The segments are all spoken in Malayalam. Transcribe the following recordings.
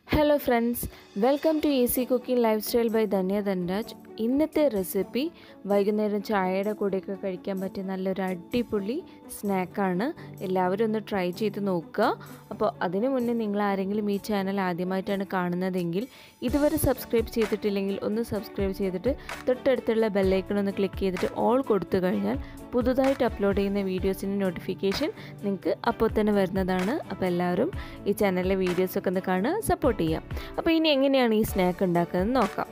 hello friends welcome to easy cooking lifestyle by Dhanya Dhanraj ഇന്നത്തെ റെസിപ്പി വൈകുന്നേരം ചായയുടെ കൂടെയൊക്കെ കഴിക്കാൻ പറ്റിയ നല്ലൊരു അടിപൊളി സ്നാക്കാണ് എല്ലാവരും ഒന്ന് ട്രൈ ചെയ്ത് നോക്കുക അപ്പോൾ അതിനു മുന്നേ നിങ്ങൾ ആരെങ്കിലും ഈ ചാനൽ ആദ്യമായിട്ടാണ് കാണുന്നതെങ്കിൽ ഇതുവരെ സബ്സ്ക്രൈബ് ചെയ്തിട്ടില്ലെങ്കിൽ ഒന്ന് സബ്സ്ക്രൈബ് ചെയ്തിട്ട് തൊട്ടടുത്തുള്ള ബെല്ലൈക്കൺ ഒന്ന് ക്ലിക്ക് ചെയ്തിട്ട് ഓൾ കൊടുത്തു കഴിഞ്ഞാൽ പുതുതായിട്ട് അപ്ലോഡ് ചെയ്യുന്ന വീഡിയോസിൻ്റെ നോട്ടിഫിക്കേഷൻ നിങ്ങൾക്ക് അപ്പോൾ തന്നെ വരുന്നതാണ് അപ്പോൾ എല്ലാവരും ഈ ചാനലിലെ വീഡിയോസൊക്കെ ഒന്ന് കാണുക സപ്പോർട്ട് ചെയ്യാം അപ്പോൾ ഇനി എങ്ങനെയാണ് ഈ സ്നാക്ക് ഉണ്ടാക്കുന്നത് നോക്കാം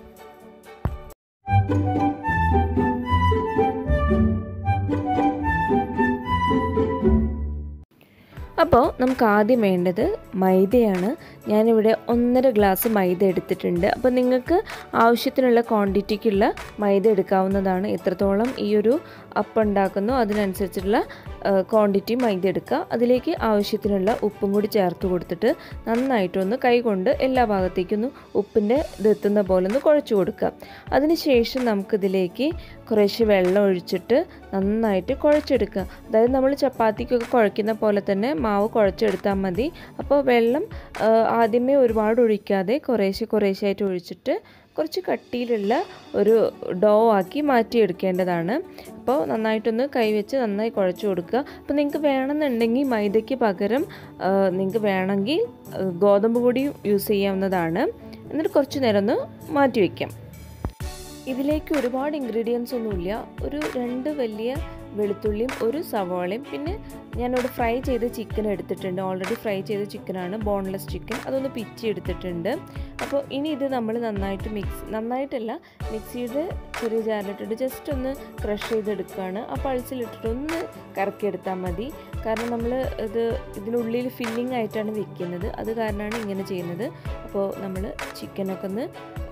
അപ്പോൾ നമുക്ക് ആദ്യം വേണ്ടത് മൈദയാണ് ഞാനിവിടെ ഒന്നര ഗ്ലാസ് മൈദ എടുത്തിട്ടുണ്ട് അപ്പോൾ നിങ്ങൾക്ക് ആവശ്യത്തിനുള്ള ക്വാണ്ടിറ്റിക്കുള്ള മൈദ എടുക്കാവുന്നതാണ് എത്രത്തോളം ഈ ഒരു അപ്പം ഉണ്ടാക്കുന്നോ അതിനനുസരിച്ചുള്ള ക്വാണ്ടിറ്റി മൈദ എടുക്കുക അതിലേക്ക് ആവശ്യത്തിനുള്ള ഉപ്പും കൂടി ചേർത്ത് കൊടുത്തിട്ട് നന്നായിട്ടൊന്ന് കൈകൊണ്ട് എല്ലാ ഭാഗത്തേക്കൊന്ന് ഉപ്പിൻ്റെ ഇതെത്തുന്ന പോലെ ഒന്ന് കുഴച്ച് കൊടുക്കുക അതിനുശേഷം നമുക്കിതിലേക്ക് കുറേശ്ശെ വെള്ളം ഒഴിച്ചിട്ട് നന്നായിട്ട് കുഴച്ചെടുക്കുക അതായത് നമ്മൾ ചപ്പാത്തിക്കൊക്കെ കുഴയ്ക്കുന്ന പോലെ തന്നെ മാവ് കുഴച്ചെടുത്താൽ മതി അപ്പോൾ വെള്ളം ആദ്യമേ ഒരുപാട് ഒഴിക്കാതെ കുറേശ്ശെ കുറേശ്ശെ ആയിട്ട് ഒഴിച്ചിട്ട് കുറച്ച് കട്ടിയിലുള്ള ഒരു ഡോ ആക്കി മാറ്റിയെടുക്കേണ്ടതാണ് അപ്പോൾ നന്നായിട്ടൊന്ന് കൈവച്ച് നന്നായി കുഴച്ച് കൊടുക്കുക അപ്പോൾ നിങ്ങൾക്ക് വേണമെന്നുണ്ടെങ്കിൽ മൈദയ്ക്ക് പകരം നിങ്ങൾക്ക് വേണമെങ്കിൽ ഗോതമ്പ് പൊടി യൂസ് ചെയ്യാവുന്നതാണ് എന്നിട്ട് കുറച്ച് നേരം ഒന്ന് മാറ്റി വയ്ക്കാം ഇതിലേക്ക് ഒരുപാട് ഇൻഗ്രീഡിയൻസ് ഒന്നുമില്ല ഒരു രണ്ട് വലിയ വെളുത്തുള്ളിയും ഒരു സവാളയും പിന്നെ ഞാനിവിടെ ഫ്രൈ ചെയ്ത ചിക്കൻ എടുത്തിട്ടുണ്ട് ഓൾറെഡി ഫ്രൈ ചെയ്ത ചിക്കനാണ് ബോൺലെസ് ചിക്കൻ അതൊന്ന് പിച്ചി എടുത്തിട്ടുണ്ട് അപ്പോൾ ഇനി ഇത് നമ്മൾ നന്നായിട്ട് മിക്സ് നന്നായിട്ടല്ല മിക്സിയുടെ ചെറിയ ജാറിലിട്ടിട്ട് ജസ്റ്റ് ഒന്ന് ക്രഷ് ചെയ്തെടുക്കുകയാണ് ആ പൾസിലിട്ടിട്ട് ഒന്ന് കറക്കിയെടുത്താൽ മതി കാരണം നമ്മൾ ഇത് ഇതിനുള്ളിൽ ഫില്ലിംഗ് ആയിട്ടാണ് വെക്കുന്നത് അത് കാരണമാണ് ഇങ്ങനെ ചെയ്യുന്നത് അപ്പോൾ നമ്മൾ ചിക്കനൊക്കെ ഒന്ന്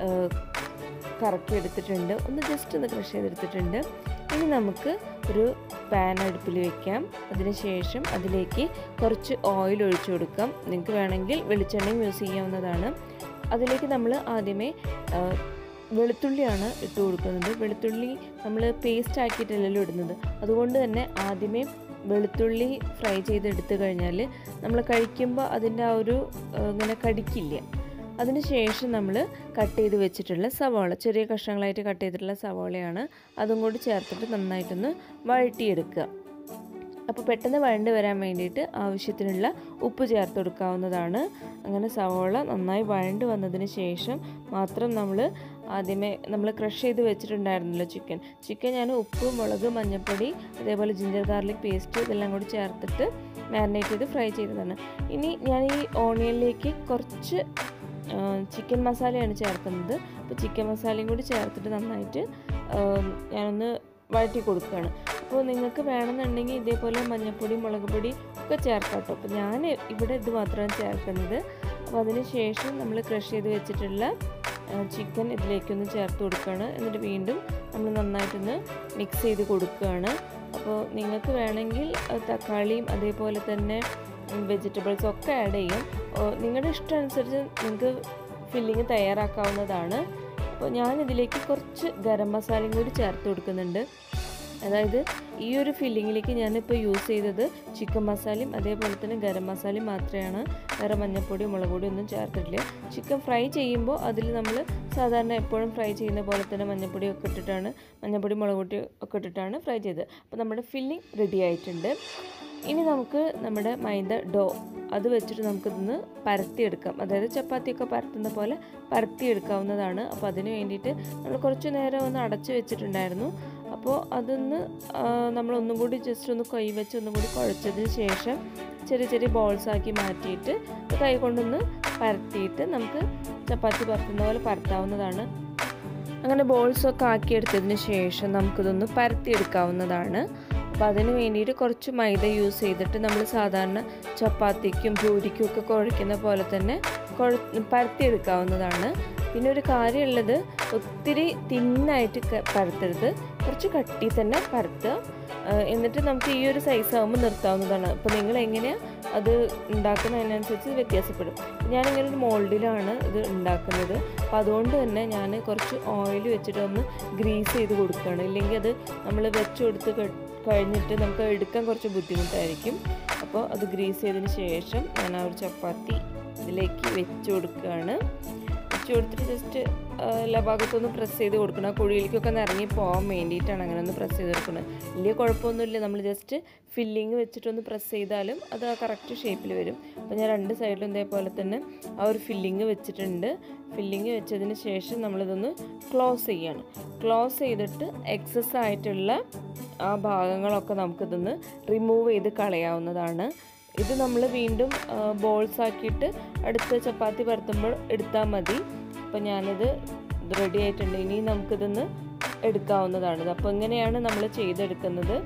കറക്കി എടുത്തിട്ടുണ്ട് ഒന്ന് ജസ്റ്റ് ഒന്ന് ക്രഷ് ചെയ്തെടുത്തിട്ടുണ്ട് ഇനി നമുക്ക് ഒരു പാൻ അടുപ്പിൽ വെക്കാം അതിനുശേഷം അതിലേക്ക് കുറച്ച് ഓയിൽ ഒഴിച്ചു കൊടുക്കാം നിങ്ങൾക്ക് വേണമെങ്കിൽ വെളിച്ചെണ്ണയും യൂസ് ചെയ്യാവുന്നതാണ് അതിലേക്ക് നമ്മൾ ആദ്യമേ വെളുത്തുള്ളിയാണ് ഇട്ട് കൊടുക്കുന്നത് വെളുത്തുള്ളി നമ്മൾ പേസ്റ്റ് ആക്കിയിട്ടല്ലല്ലോ ഇടുന്നത് അതുകൊണ്ട് തന്നെ ആദ്യമേ വെളുത്തുള്ളി ഫ്രൈ ചെയ്തെടുത്തു കഴിഞ്ഞാൽ നമ്മൾ കഴിക്കുമ്പോൾ അതിൻ്റെ ആ ഒരു ഇങ്ങനെ കടിക്കില്ല അതിനുശേഷം നമ്മൾ കട്ട് ചെയ്ത് വെച്ചിട്ടുള്ള സവാള ചെറിയ കഷ്ണങ്ങളായിട്ട് കട്ട് ചെയ്തിട്ടുള്ള സവാളയാണ് അതും കൂടി ചേർത്തിട്ട് നന്നായിട്ടൊന്ന് വഴട്ടിയെടുക്കുക അപ്പോൾ പെട്ടെന്ന് വഴണ്ട് വരാൻ വേണ്ടിയിട്ട് ആവശ്യത്തിനുള്ള ഉപ്പ് ചേർത്ത് കൊടുക്കാവുന്നതാണ് അങ്ങനെ സവാള നന്നായി വഴണ്ട് വന്നതിന് ശേഷം മാത്രം നമ്മൾ ആദ്യമേ നമ്മൾ ക്രഷ് ചെയ്ത് വെച്ചിട്ടുണ്ടായിരുന്നല്ലോ ചിക്കൻ ചിക്കൻ ഞാൻ ഉപ്പ് മുളക് മഞ്ഞൾപ്പൊടി അതേപോലെ ജിഞ്ചർ ഗാർലിക് പേസ്റ്റ് ഇതെല്ലാം കൂടി ചേർത്തിട്ട് മാരിനേറ്റ് ചെയ്ത് ഫ്രൈ ചെയ്തതാണ് ഇനി ഞാൻ ഈ ഓണിയനിലേക്ക് കുറച്ച് ചിക്കൻ മസാലയാണ് ചേർക്കുന്നത് അപ്പോൾ ചിക്കൻ മസാലയും കൂടി ചേർത്തിട്ട് നന്നായിട്ട് ഞാനൊന്ന് വഴറ്റി കൊടുക്കുകയാണ് അപ്പോൾ നിങ്ങൾക്ക് വേണമെന്നുണ്ടെങ്കിൽ ഇതേപോലെ മഞ്ഞൾപ്പൊടി മുളക് പൊടി ഒക്കെ ചേർക്കാം കേട്ടോ അപ്പോൾ ഞാൻ ഇവിടെ ഇത് മാത്രമാണ് ചേർക്കുന്നത് അപ്പോൾ അതിന് ശേഷം നമ്മൾ ക്രഷ് ചെയ്ത് വെച്ചിട്ടുള്ള ചിക്കൻ ഇതിലേക്കൊന്ന് ചേർത്ത് കൊടുക്കുകയാണ് എന്നിട്ട് വീണ്ടും നമ്മൾ നന്നായിട്ടൊന്ന് മിക്സ് ചെയ്ത് കൊടുക്കുകയാണ് അപ്പോൾ നിങ്ങൾക്ക് വേണമെങ്കിൽ തക്കാളിയും അതേപോലെ തന്നെ വെജിറ്റബിൾസ് ഒക്കെ ആഡ് ചെയ്യും നിങ്ങളുടെ ഇഷ്ടം അനുസരിച്ച് നിങ്ങൾക്ക് ഫില്ലിങ് തയ്യാറാക്കാവുന്നതാണ് അപ്പോൾ ഞാൻ ഇതിലേക്ക് കുറച്ച് ഗരം മസാലയും കൂടി ചേർത്ത് കൊടുക്കുന്നുണ്ട് അതായത് ഈ ഒരു ഫില്ലിങ്ങിലേക്ക് ഞാനിപ്പോൾ യൂസ് ചെയ്തത് ചിക്കൻ മസാലയും അതേപോലെ തന്നെ ഗരം മസാലയും മാത്രമാണ് വേറെ മഞ്ഞൾപ്പൊടി മുളക് പൊടി ഒന്നും ചേർത്തിട്ടില്ല ചിക്കൻ ഫ്രൈ ചെയ്യുമ്പോൾ അതിൽ നമ്മൾ സാധാരണ എപ്പോഴും ഫ്രൈ ചെയ്യുന്ന പോലെ തന്നെ മഞ്ഞൾപ്പൊടി ഒക്കെ ഇട്ടിട്ടാണ് മഞ്ഞൾപ്പൊടി മുളക് പൊടി ഒക്കെ ഇട്ടിട്ടാണ് ഫ്രൈ ചെയ്തത് അപ്പോൾ നമ്മുടെ ഫില്ലിംഗ് റെഡി ആയിട്ടുണ്ട് ഇനി നമുക്ക് നമ്മുടെ മൈദ ഡോ അത് വെച്ചിട്ട് നമുക്കിതൊന്ന് പരത്തിയെടുക്കാം അതായത് ചപ്പാത്തിയൊക്കെ പരത്തുന്ന പോലെ പരത്തിയെടുക്കാവുന്നതാണ് അപ്പോൾ അതിന് വേണ്ടിയിട്ട് നമ്മൾ കുറച്ച് നേരം ഒന്ന് അടച്ചു വെച്ചിട്ടുണ്ടായിരുന്നു അപ്പോൾ അതൊന്ന് നമ്മളൊന്നും കൂടി ജസ്റ്റ് ഒന്ന് കൈ വെച്ച് ഒന്നും കൂടി കുഴച്ചതിന് ശേഷം ചെറിയ ചെറിയ ബോൾസ് ആക്കി മാറ്റിയിട്ട് കൈ കൊണ്ടൊന്ന് പരത്തിയിട്ട് നമുക്ക് ചപ്പാത്തി പരത്തുന്ന പോലെ പരത്താവുന്നതാണ് അങ്ങനെ ബോൾസൊക്കെ ആക്കിയെടുത്തതിന് ശേഷം നമുക്കിതൊന്ന് പരത്തിയെടുക്കാവുന്നതാണ് അപ്പോൾ അതിന് വേണ്ടിയിട്ട് കുറച്ച് മൈദ യൂസ് ചെയ്തിട്ട് നമ്മൾ സാധാരണ ചപ്പാത്തിക്കും പൂരിക്കും ഒക്കെ കുഴയ്ക്കുന്ന പോലെ തന്നെ കുഴ പരത്തിയെടുക്കാവുന്നതാണ് പിന്നെ ഒരു കാര്യമുള്ളത് ഒത്തിരി തിന്നായിട്ട് പരത്തരുത് കുറച്ച് കട്ടി തന്നെ പരത്തുക എന്നിട്ട് നമുക്ക് ഈ ഒരു സൈസ് ആകുമ്പോൾ നിർത്താവുന്നതാണ് അപ്പോൾ നിങ്ങൾ എങ്ങനെയാണ് അത് ഉണ്ടാക്കുന്നതിനനുസരിച്ച് വ്യത്യാസപ്പെടും ഞാനിങ്ങനെ ഒരു മോൾഡിലാണ് ഇത് ഉണ്ടാക്കുന്നത് അപ്പോൾ അതുകൊണ്ട് തന്നെ ഞാൻ കുറച്ച് ഓയിൽ വെച്ചിട്ട് ഒന്ന് ഗ്രീസ് ചെയ്ത് കൊടുക്കുകയാണ് ഇല്ലെങ്കിൽ അത് നമ്മൾ വെച്ച് കൊടുത്ത് കഴിഞ്ഞിട്ട് നമുക്ക് എടുക്കാൻ കുറച്ച് ബുദ്ധിമുട്ടായിരിക്കും അപ്പോൾ അത് ഗ്രീസ് ചെയ്തതിന് ശേഷം ഞാൻ ആ ഒരു ചപ്പാത്തി ഇതിലേക്ക് വെച്ച് കൊടുക്കുകയാണ് വെച്ച് കൊടുത്തിട്ട് ജസ്റ്റ് എല്ലാ ഭാഗത്തൊന്ന് പ്രസ് ചെയ്ത് കൊടുക്കണം ആ കുഴിയിലേക്കൊക്കെ ഒന്ന് ഇറങ്ങി പോകാൻ വേണ്ടിയിട്ടാണ് അങ്ങനെ ഒന്ന് പ്രസ് ചെയ്ത് കൊടുക്കുന്നത് വലിയ കുഴപ്പമൊന്നുമില്ല നമ്മൾ ജസ്റ്റ് ഫില്ലിങ് വെച്ചിട്ടൊന്ന് പ്രസ് ചെയ്താലും അത് ആ കറക്റ്റ് ഷേപ്പിൽ വരും അപ്പോൾ ഞാൻ രണ്ട് സൈഡിലും ഇതേപോലെ തന്നെ ആ ഒരു ഫില്ലിങ് വെച്ചിട്ടുണ്ട് ഫില്ലിങ് വെച്ചതിന് ശേഷം നമ്മളിതൊന്ന് ക്ലോസ് ചെയ്യാണ് ക്ലോസ് ചെയ്തിട്ട് എക്സസ് ആയിട്ടുള്ള ആ ഭാഗങ്ങളൊക്കെ നമുക്കിതൊന്ന് റിമൂവ് ചെയ്ത് കളയാവുന്നതാണ് ഇത് നമ്മൾ വീണ്ടും ബോൾസ് ആക്കിയിട്ട് അടുത്ത ചപ്പാത്തി പരത്തുമ്പോൾ എടുത്താൽ മതി അപ്പോൾ ഞാനിത് റെഡി ആയിട്ടുണ്ട് ഇനി നമുക്കിതൊന്ന് എടുക്കാവുന്നതാണ് അപ്പോൾ ഇങ്ങനെയാണ് നമ്മൾ ചെയ്തെടുക്കുന്നത്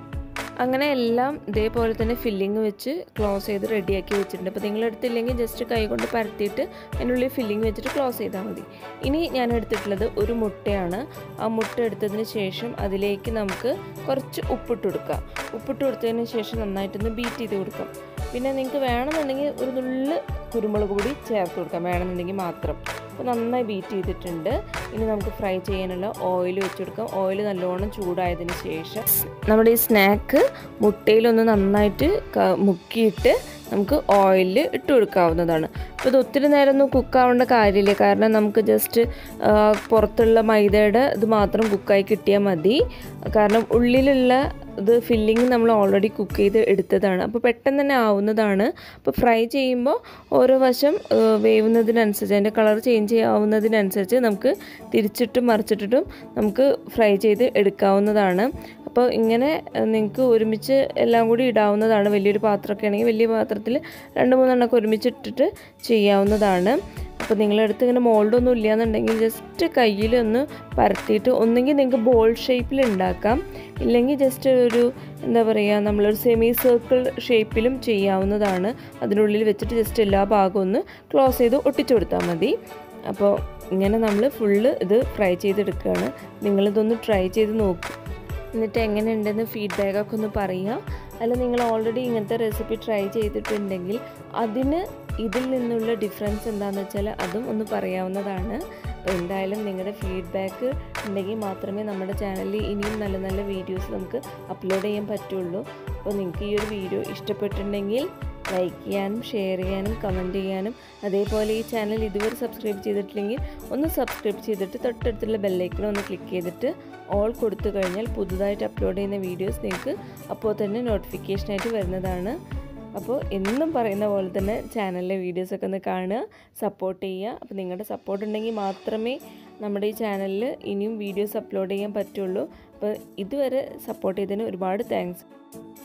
അങ്ങനെ എല്ലാം ഇതേപോലെ തന്നെ ഫില്ലിങ് വെച്ച് ക്ലോസ് ചെയ്ത് റെഡിയാക്കി വെച്ചിട്ടുണ്ട് അപ്പോൾ നിങ്ങൾ എടുത്തില്ലെങ്കിൽ ജസ്റ്റ് കൈ കൊണ്ട് പരത്തിയിട്ട് അതിനുള്ളിൽ ഫില്ലിങ് വെച്ചിട്ട് ക്ലോസ് ചെയ്താൽ മതി ഇനി ഞാൻ എടുത്തിട്ടുള്ളത് ഒരു മുട്ടയാണ് ആ മുട്ട എടുത്തതിന് ശേഷം അതിലേക്ക് നമുക്ക് കുറച്ച് ഉപ്പിട്ട് കൊടുക്കാം ഉപ്പിട്ട് കൊടുത്തതിന് ശേഷം നന്നായിട്ടൊന്ന് ബീറ്റ് ചെയ്ത് കൊടുക്കാം പിന്നെ നിങ്ങൾക്ക് വേണമെന്നുണ്ടെങ്കിൽ ഒരു നുള്ള് കുരുമുളക് പൊടി ചേർത്ത് കൊടുക്കാം വേണമെന്നുണ്ടെങ്കിൽ മാത്രം അപ്പോൾ നന്നായി ബീറ്റ് ചെയ്തിട്ടുണ്ട് ഇനി നമുക്ക് ഫ്രൈ ചെയ്യാനുള്ള ഓയിൽ വെച്ച് കൊടുക്കാം ഓയിൽ നല്ലോണം ചൂടായതിന് ശേഷം നമ്മുടെ ഈ സ്നാക്ക് മുട്ടയിലൊന്ന് നന്നായിട്ട് മുക്കിയിട്ട് നമുക്ക് ഓയിലിൽ ഇട്ട് കൊടുക്കാവുന്നതാണ് അപ്പോൾ ഇത് ഒത്തിരി നേരം ഒന്നും കുക്കാവേണ്ട കാര്യമില്ല കാരണം നമുക്ക് ജസ്റ്റ് പുറത്തുള്ള മൈദയുടെ ഇത് മാത്രം കുക്കായി കിട്ടിയാൽ മതി കാരണം ഉള്ളിലുള്ള ഇത് ഫില്ലിങ് നമ്മൾ ഓൾറെഡി കുക്ക് ചെയ്ത് എടുത്തതാണ് അപ്പോൾ പെട്ടെന്ന് തന്നെ ആവുന്നതാണ് അപ്പോൾ ഫ്രൈ ചെയ്യുമ്പോൾ ഓരോ വശം വേവുന്നതിനനുസരിച്ച് അതിൻ്റെ കളർ ചേഞ്ച് ചെയ്യാവുന്നതിനനുസരിച്ച് നമുക്ക് തിരിച്ചിട്ടും മറിച്ചിട്ടിട്ടും നമുക്ക് ഫ്രൈ ചെയ്ത് എടുക്കാവുന്നതാണ് അപ്പോൾ ഇങ്ങനെ നിങ്ങൾക്ക് ഒരുമിച്ച് എല്ലാം കൂടി ഇടാവുന്നതാണ് വലിയൊരു പാത്രമൊക്കെ ആണെങ്കിൽ വലിയ പാത്രത്തിൽ രണ്ട് മൂന്നെണ്ണമൊക്കെ ഒരുമിച്ച് ഇട്ടിട്ട് ചെയ്യാവുന്നതാണ് അപ്പോൾ നിങ്ങളടുത്ത് ഇങ്ങനെ മോൾഡൊന്നും ഇല്ലയെന്നുണ്ടെങ്കിൽ ജസ്റ്റ് കയ്യിൽ ഒന്ന് പരത്തിയിട്ട് ഒന്നെങ്കിൽ നിങ്ങൾക്ക് ബോൾ ഷേപ്പിൽ ഉണ്ടാക്കാം ഇല്ലെങ്കിൽ ജസ്റ്റ് ഒരു എന്താ പറയുക നമ്മളൊരു സെമി സർക്കിൾ ഷേപ്പിലും ചെയ്യാവുന്നതാണ് അതിനുള്ളിൽ വെച്ചിട്ട് ജസ്റ്റ് എല്ലാ ഭാഗവും ഒന്ന് ക്ലോസ് ചെയ്ത് ഒട്ടിച്ചു കൊടുത്താൽ മതി അപ്പോൾ ഇങ്ങനെ നമ്മൾ ഫുള്ള് ഇത് ഫ്രൈ ചെയ്തെടുക്കുകയാണ് നിങ്ങളിതൊന്ന് ട്രൈ ചെയ്ത് നോക്കും എന്നിട്ട് എങ്ങനെയുണ്ടെന്ന് ഫീഡ്ബാക്കൊക്കെ ഒന്ന് പറയുക അല്ല നിങ്ങൾ ഓൾറെഡി ഇങ്ങനത്തെ റെസിപ്പി ട്രൈ ചെയ്തിട്ടുണ്ടെങ്കിൽ അതിന് ഇതിൽ നിന്നുള്ള ഡിഫറൻസ് എന്താണെന്ന് വെച്ചാൽ അതും ഒന്ന് പറയാവുന്നതാണ് അപ്പോൾ എന്തായാലും നിങ്ങളുടെ ഫീഡ്ബാക്ക് ഉണ്ടെങ്കിൽ മാത്രമേ നമ്മുടെ ചാനലിൽ ഇനിയും നല്ല നല്ല വീഡിയോസ് നമുക്ക് അപ്ലോഡ് ചെയ്യാൻ പറ്റുള്ളൂ അപ്പോൾ നിങ്ങൾക്ക് ഈ ഒരു വീഡിയോ ഇഷ്ടപ്പെട്ടിട്ടുണ്ടെങ്കിൽ ലൈക്ക് ചെയ്യാനും ഷെയർ ചെയ്യാനും കമൻറ്റ് ചെയ്യാനും അതേപോലെ ഈ ചാനൽ ഇതുവരെ സബ്സ്ക്രൈബ് ചെയ്തിട്ടില്ലെങ്കിൽ ഒന്ന് സബ്സ്ക്രൈബ് ചെയ്തിട്ട് തൊട്ടടുത്തുള്ള ബെല്ലൈക്കൺ ഒന്ന് ക്ലിക്ക് ചെയ്തിട്ട് ഓൾ കൊടുത്തു കഴിഞ്ഞാൽ പുതുതായിട്ട് അപ്ലോഡ് ചെയ്യുന്ന വീഡിയോസ് നിങ്ങൾക്ക് അപ്പോൾ തന്നെ നോട്ടിഫിക്കേഷനായിട്ട് വരുന്നതാണ് അപ്പോൾ എന്നും പറയുന്ന പോലെ തന്നെ ചാനലിലെ വീഡിയോസൊക്കെ ഒന്ന് കാണുക സപ്പോർട്ട് ചെയ്യുക അപ്പോൾ നിങ്ങളുടെ സപ്പോർട്ട് ഉണ്ടെങ്കിൽ മാത്രമേ നമ്മുടെ ഈ ചാനലിൽ ഇനിയും വീഡിയോസ് അപ്ലോഡ് ചെയ്യാൻ പറ്റുള്ളൂ അപ്പോൾ ഇതുവരെ സപ്പോർട്ട് ചെയ്തതിന് ഒരുപാട് താങ്ക്സ്